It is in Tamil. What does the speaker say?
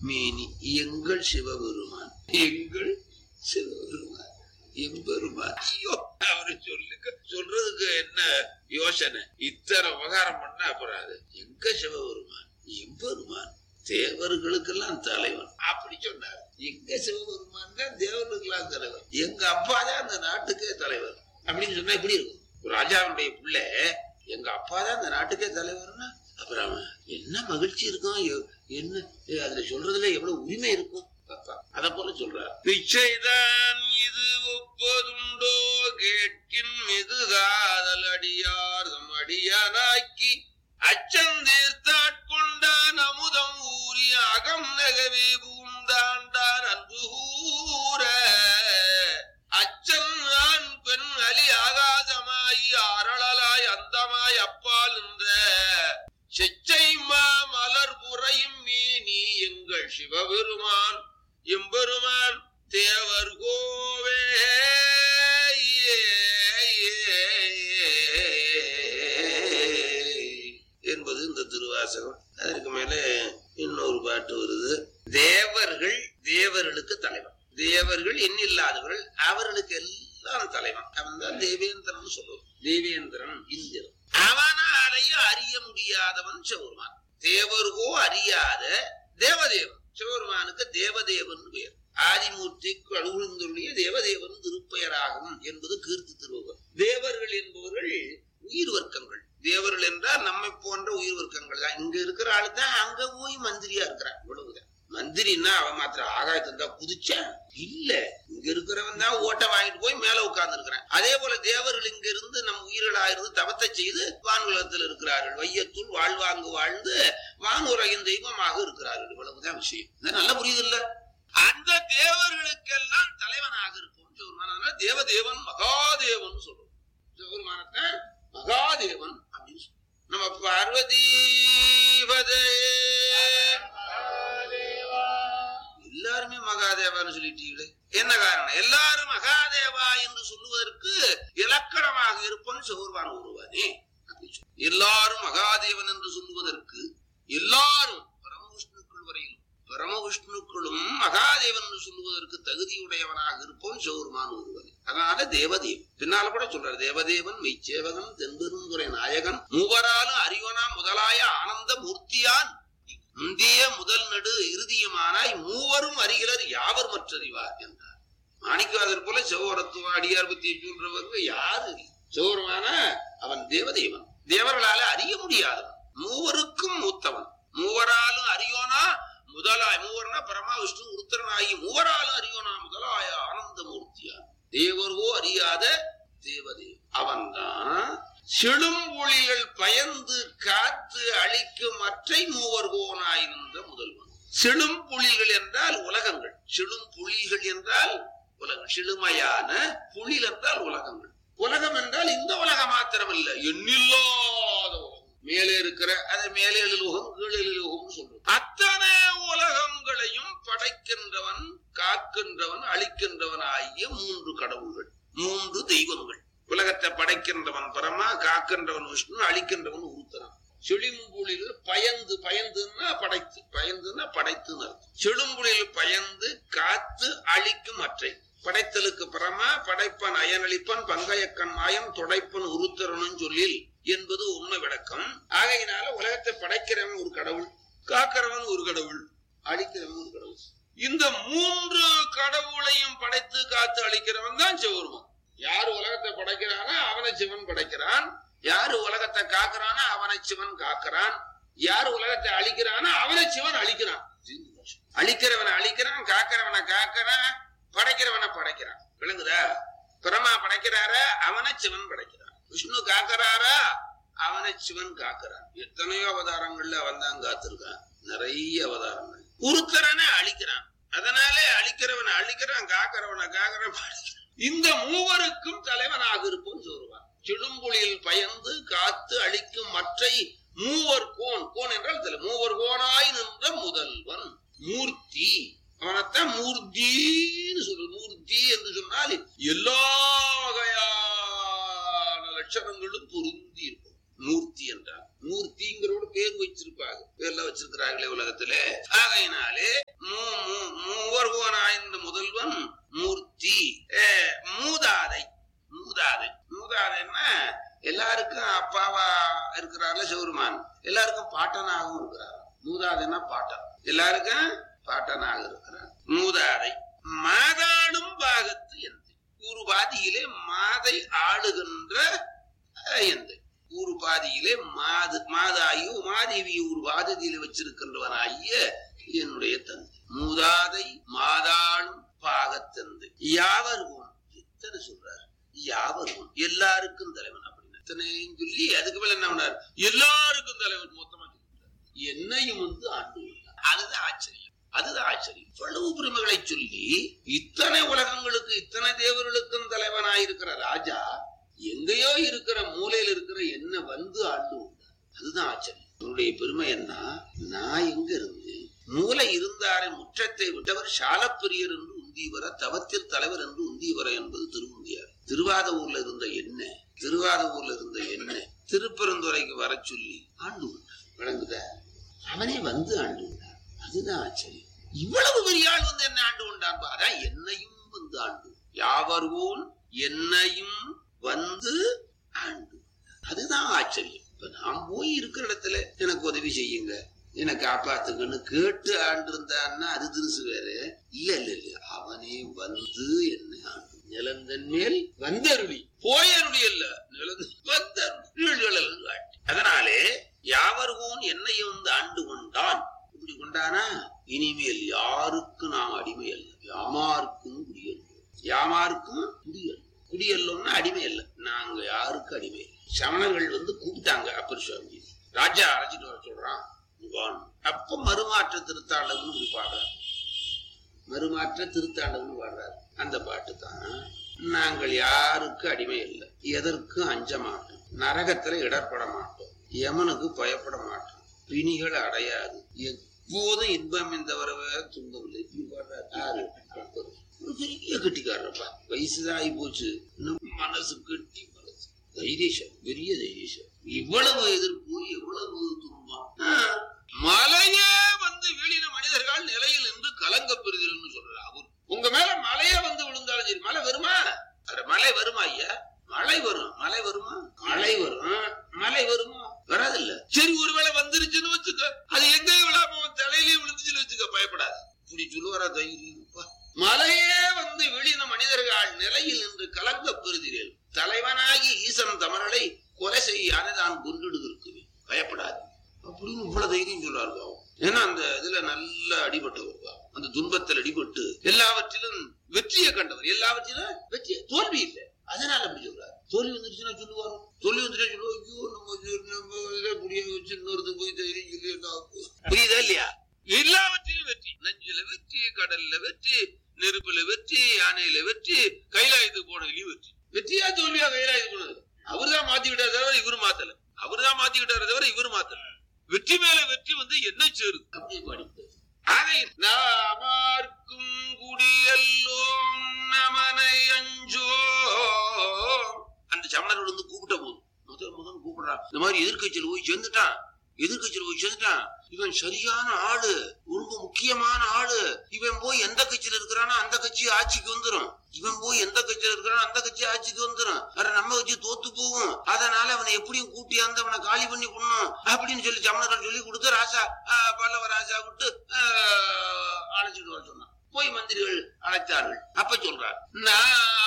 மேனி எங்கள் சிவபெருமான் எங்கள் சிவபெருமான் எம்பெருமான் ஐயோ அவரு சொல்லுங்க சொல்றதுக்கு என்ன யோசனை இத்தனை உபகாரம் பண்ண அப்புறம் அது எங்க சிவபெருமான் எம்பெருமான் தேவர்களுக்கெல்லாம் தலைவன் அப்படி சொன்னார் எங்க சிவபெருமான் தான் தேவர்களுக்கெல்லாம் தலைவர் எங்க அப்பா தான் அந்த நாட்டுக்கே தலைவர் அப்படின்னு சொன்னா எப்படி இருக்கும் ஒரு ராஜாவுடைய பிள்ளை எங்க அப்பா தான் இந்த நாட்டுக்கே தலைவர்னா அப்புறம் அவன் என்ன மகிழ்ச்சி இருக்கும் எ- என்ன எ, அதுல சொல்றதுல எவ்வளவு உரிமை இருக்கும் அப்பா அத போல சொல்றார் பிச்சைதான் இது ஒப்பதுண்டோ கேட்கின் மிகு காதல் அடியார் தம் அடியானாக்கி அச்சந்தீர்த்தாட்கொண்டான் அமுதம் ஊறி அகம் நகவே பூந்தாண்டான் அன்பு கூற அச்சன் ஆண் பெண் அலி ஆகாசமாய் அரளலாய் அந்தமாய் அப்பால் நின்ற செச்சை மா மலர் புறையும் மேனி எங்கள் சிவபெருமான் எம்பெருமான் தேவர் கோவே என்பது இந்த திருவாசகம் அதற்கு மேல இன்னொரு பாட்டு வருது தேவர்கள் தேவர்களுக்கு தலைவன் தேவர்கள் எண்ணில்லாதவர்கள் அவர்களுக்கு எல்லாம் தலைவன் அவன் தான் தேவேந்திரன் சொல்லுவோம் தேவேந்திரன் இந்திரன் அவனாலையும் அறிய முடியாதவன் சிவருமான் தேவர்கோ அறியாத தேவதேவன் சிவருமானுக்கு தேவதேவன் பெயர் ஆதிமூர்த்தி அழுகுந்தருடைய தேவதேவன் திருப்பெயராகும் என்பது கீர்த்தி திருவவர் தேவர்கள் என்பவர்கள் உயிர் வர்க்கங்கள் தேவர்கள் என்றால் நம்மை போன்ற உயிர் வர்க்கங்கள் தான் இங்க இருக்கிற ஆளு தான் அங்க போய் மந்திரியா இருக்கிறான் இவ்வளவுதான் மந்திரின்னா அவன் மாத்திரம் ஆகாயத்துல தான் குதிச்சான் இல்ல இங்க இருக்கிறவன் தான் ஓட்ட வாங்கிட்டு போய் மேல உட்கார்ந்து இருக்கிறான் அதே போல தேவர்கள் இங்க இருந்து நம் உயிர்களா இருந்து தவத்தை செய்து வானுலகத்தில் இருக்கிறார்கள் வையத்துள் வாழ்வாங்கு வாழ்ந்து வானுலகின் தெய்வமாக இருக்கிறார்கள் இவ்வளவுதான் விஷயம் இது நல்லா புரியுது இல்ல அந்த தேவர்களுக்கெல்லாம் தலைவனாக இருப்போம் சிவருமான் அதனால தேவதேவன் மகாதேவன் சொல்றோம் சிவருமானத்தை மகாதேவன் அப்படின்னு சொல்றோம் நம்ம பார்வதி எல்லாருமே மகாதேவான்னு சொல்லிட்டீங்களே என்ன காரணம் எல்லாரும் மகாதேவா என்று சொல்லுவதற்கு இலக்கணமாக இருப்பன் சிவருமான் ஒருவனே அப்படி சொல்லு. எல்லாரும் மகாதேவன் என்று சொல்லுவதற்கு எல்லாரும் பரமவிஷ்ணுக்கள் வரையிலும் பரமவிஷ்ணுக்களும் மகாதேவன் என்று சொல்லுவதற்கு தகுதியுடையவனாக இருப்போம் சிவருமான் ஒருவன் அதனால தேவதேவன் பின்னால கூட சொல்றாரு தேவதேவன் மெய்ச்சேவகன் தென்பெருந்துறை நாயகன் மூவராலும் அறிவனா முதலாய ஆனந்த மூர்த்தியான் முந்திய முதல் நடு இறுதியுமானாய் மூவரும் அறிகிறர் யாவர் மற்றறிவார் என்றார் மாணிக்கவாதர் போல சிவவரத்துவ அடியார் பத்தி சொல்றவங்க யாரு சிவருமான அவன் தேவதேவன் தேவர்களால அறிய முடியாதவன் மூவருக்கும் மூத்தவன் மூவராலும் அறியோனா முதலாய் மூவர்னா பரமா விஷ்ணு உருத்தரனாகி மூவராலும் அறியோனா முதலாய ஆனந்த மூர்த்தியான் தேவர்வோ அறியாத தேவதேவ் அவன்தான் செழும்புலிகள் பயந்து காத்து அழிக்கும் மற்றை மூவர்கோனாய் நின்ற முதல்வன் செழும்புலிகள் என்றால் உலகங்கள் செழும்புலிகள் என்றால் உலகம் செழுமையான புலில் என்றால் உலகங்கள் உலகம் என்றால் இந்த உலகம் மாத்திரமல்ல எண்ணில்லாத உலகம் மேலே இருக்கிற அது மேலே எழுலுகம் கீழே எழுலுகம் சொல்றோம் அத்தனை உலகங்களையும் படைக்கின்றவன் காக்கின்றவன் அழிக்கின்றவன் ஆகிய மூன்று கடவுள்கள் மூன்று தெய்வங்கள் உலகத்தை படைக்கின்றவன் பரமா காக்கின்றவன் விஷ்ணு அழிக்கின்றவன் உருத்தரன் செழும்புலிகள் பயந்து பயந்துன்னா படைத்து பயந்துன்னா படைத்துன்னு அர்த்தம். செழும்புலிகள் பயந்து காத்து அழிக்கும் அற்றை படைத்தலுக்கு பரமா படைப்பன் அயனளிப்பன் பங்கையக்கண் மாயம் துடைப்பன் உருத்தரனும் சொல்லில் என்பது உண்மை விளக்கம் ஆகையினால உலகத்தை படைக்கிறவன் ஒரு கடவுள் காக்கிறவன் ஒரு கடவுள் அழிக்கிறவன் ஒரு கடவுள் இந்த மூன்று கடவுளையும் படைத்து காத்து அழிக்கிறவன் தான் சிவருமான் யார் உலகத்தை படைக்கிறானோ அவனை சிவன் படைக்கிறான் யாரு உலகத்தை காக்குறானோ அவனை சிவன் காக்குறான் யார் உலகத்தை அழிக்கிறானோ அவனை சிவன் அழிக்கிறான் அழிக்கிறவனை அழிக்கிறான் காக்கிறவனை காக்கிறான் படைக்கிறவனை படைக்கிறான் விளங்குதா பிரமா படைக்கிறாரா அவனை சிவன் படைக்கிறான் விஷ்ணு காக்குறாரா அவனை சிவன் காக்குறான் எத்தனையோ அவதாரங்கள்ல அவன் தான் காத்திருக்கான் நிறைய அவதாரங்கள் உருத்தரனை அழிக்கிறான் அதனாலே அழிக்கிறவனை அழிக்கிறான் காக்கிறவனை காக்கிறவன் படைக்கிறான். இந்த மூவருக்கும் தலைவனாக இருப்போம் சொல்லுவான் செழும்புலியில் பயந்து காத்து அழிக்கும் மற்றை மூவர் கோன் கோன் என்றால் தெரியல மூவர் கோனாய் நின்ற முதல்வன் மூர்த்தி அவனைத்தான் மூர்த்தின்னு சொல்லு மூர்த்தி என்று சொன்னால் எல்லா வகையான லட்சணங்களும் பொருந்தி இருக்கும் மூர்த்தி என்றால் மூர்த்திங்கிறோட பேர் வச்சிருப்பாங்க பேர்ல வச்சிருக்கிறார்களே உலகத்திலே ஆகையினாலே பாட்டனாகவும் இருக்கிறார் மூதாதைன்னா பாட்டன் எல்லாருக்கும் பாட்டனாக இருக்கிறார் மூதாதை மாதாடும் பாகத்து எந்தை ஒரு பாதியிலே மாதை ஆளுகின்ற அஹ், எந்தை ஒரு பாதியிலே மாது மாதாயி உமாதேவி ஒரு பாதத்திலே வச்சிருக்கின்றவனாகிய என்னுடைய தந்தை மூதாதை மாதாளும் பாகத்தந்தை யாவரும் இத்தனை சொல்றார் யாவரும் எல்லாருக்கும் தலைவன் அப்படின்னு இத்தனையும் சொல்லி அதுக்கு மேல என்ன பண்ணார் எல்லாருக்கும் தலைவன் மொத்தமா சொல்லிட்டார் என்னையும் வந்து ஆண்டு கொண்டார். அதுதான் ஆச்சரியம் அதுதான் ஆச்சரியம் இவ்வளவு பெருமைகளை சொல்லி இத்தனை உலகங்களுக்கு இத்தனை தேவர்களுக்கும் தலைவனாயிருக்கிற ராஜா எங்கேயோ இருக்கிற மூலையில இருக்கிற என்ன வந்து ஆண்டு கொண்டார். அதுதான் ஆச்சரியம் உன்னுடைய பெருமை என்ன நான் எங்க இருந்து மூலை இருந்தாரை முற்றத்தை விட்டவர் சாலப்பிரியர் என்று உந்தீவர தவத்தில் தலைவர் என்று உந்தீவர என்பது திருமுந்தியார் திருவாத ஊர்ல இருந்த என்ன திருவாத ஊர்ல இருந்த என்ன திருப்பெருந்துறைக்கு வர சொல்லி ஆண்டு கொண்டார் விளங்குதா அவனே வந்து ஆண்டு கொண்டார் அதுதான் ஆச்சரியம் இவ்வளவு பெரிய ஆள் வந்து என்ன ஆண்டு கொண்டான் பா. அதான் என்னையும் வந்து ஆண்டு யாவர்வோன் என்னையும் வந்து ஆண்டு அதுதான் ஆச்சரியம் இப்ப நான் போய் இருக்கிற இடத்துல எனக்கு உதவி செய்யுங்க என்னை காப்பாத்துங்கன்னு கேட்டு ஆண்டு இருந்தான்னா அது திருசு வேற இல்ல இல்ல இல்ல அவனே வந்து என்னை ஆண்டு நிலந்தன் மேல் வந்தருளி போயருளி அல்ல நிலந்து வந்தருளி காட்டி அதனாலே யாவர்கோன் என்னையும் வந்து ஆண்டு கொண்டான் இப்படி கொண்டானா இனிமேல் யாருக்கும் நாம் அடிமை அல்ல யாமாருக்கும் குடியல் யாமாருக்கும் குடியல் குடியல்லோம்னா அடிமை அல்ல நாங்க யாருக்கும் அடிமை இல்லை. சமணர்கள் வந்து கூப்பிட்டாங்க அப்பர் சுவாமி ராஜா அழைச்சிட்டு வர சொல்றான் நீ வான்னு. அப்ப மறுமாற்ற திருத்தாண்டகம்னு இப்படி பாடுறார் மறுமாற்ற திருத்தாண்டகம்னு பாடுறார் அந்த பாட்டு தான் நாங்கள் யாருக்கும் அடிமை இல்லை எதற்கும் அஞ்ச மாட்டோம் நரகத்துல இடர்பட மாட்டோம் யமனுக்கு பயப்பட மாட்டோம் பிணிகள் அடையாது எப்போதும் இன்பம் இந்த வரவே துன்பம் இல்லை இப்படி பாடுறார் யாரு அப்பர். ஒரு பெரிய கட்டிக்காரப்பா வயசுதான் ஆகி போச்சு இன்னும் மனசு கட்டி மனசு தைரியசம் பெரிய தைரியசம் இவ்வளவு எதிர்ப்பு எவ்வளவு துன்பம் ஆ, மலையே வந்து வீழின மனிதர்கள் நிலையில் நின்று கலங்க பெறுதல்னு சொல்றாரு அவர் உங்க மேல மலையே வந்து விழுந்தாலும் சரி மழை வருமா அட மழை வருமா ஐயா மழை வரும் மழை வருமா மழை வரும் மழை வருமா வராதில்ல சரி ஒருவேளை வந்துருச்சுன்னு வச்சுக்க அது எங்கேயும் விழாம உன் தலையிலேயே விழுந்துச்சுன்னு வச்சுக்க பயப்படாது இப்படி சொல்லுவாரா தைரியம் அப்பா. மலையே வந்து வெளியின மனிதர்கள் நிலையில் நின்று கலங்க பெறுகிறேன் தலைவனாகி ஈசன் தமிழனை கொலை செய்யானே நான் கொண்டுடுகிறேன் பயப்படாது அப்படின்னு இவ்வளவு தைரியம் சொல்றாரு பாவம். ஏன்னா அந்த இதுல நல்ல அடிபட்டவர் பாவம். அந்த துன்பத்தில் அடிபட்டு எல்லாவற்றிலும் வெற்றியை கண்டவர் எல்லாவற்றிலும் வெற்றி தோல்வி இல்லை அதனால அப்படி சொல்றாரு தோல்வி வந்துருச்சுன்னா சொல்லுவாரு தோல்வி வந்துட்டா சொல்லுவோம் ஐயோ நம்ம இது நம்ம இதை புரிய வச்சு இன்னொருத்து போய் தைரியம் சொல்லி என்ன ஆகும்? புரியுதா இல்லையா எல்லாவற்றிலும் வெற்றி நஞ்சுல வெற்றி கடல்ல வெற்றி நெருப்புல வெற்றி யானையில வெற்றி கைலாயத்துக்கு போனதுலயும் வெற்றி வெற்றியா தோல்வியா கைலாயத்துக்கு போனது அவர்தான் மாத்தி விட்டார் தவிர இவரு மாத்தல அவர்தான் மாத்தி விட்டாரு தவிர இவரு மாத்தல வெற்றி மேல வெற்றி வந்து என்ன சேருது அப்படி பாடிப்பாரு அதை நாமார்க்கும் குடியல்லோம் நமனை அஞ்சோ அந்த சமணர்கள் வந்து கூப்பிட்ட போது முதல் முதல் கூப்பிடுறான் இந்த மாதிரி எதிர்க்கட்சியில் போய் சேர்ந்துட்டான் எதிர்க்கட்சியில் போய் சேர்ந்துட்டான் இவன் சரியான ஆளு ரொம்ப முக்கியமான ஆளு இவன் போய் எந்த கட்சியில இருக்கிறானோ அந்த கட்சி ஆட்சிக்கு வந்துரும் இவன் போய் எந்த கட்சியில இருக்கிறானோ அந்த கட்சி ஆட்சிக்கு வந்துரும் அட நம்ம கட்சி தோத்து போகும் அதனால அவனை எப்படியும் கூட்டியாந்து அவனை காலி பண்ணி பண்ணும் அப்படின்னு சொல்லி சமணர்கள் சொல்லி கொடுத்து ராசா ஆஹ், பல்லவ ராஜா விட்டு ஆஹ், அழைச்சிட்டு வர சொன்னான் போய் மந்திரிகள் அழைத்தார்கள் அப்ப சொல்றார் நான்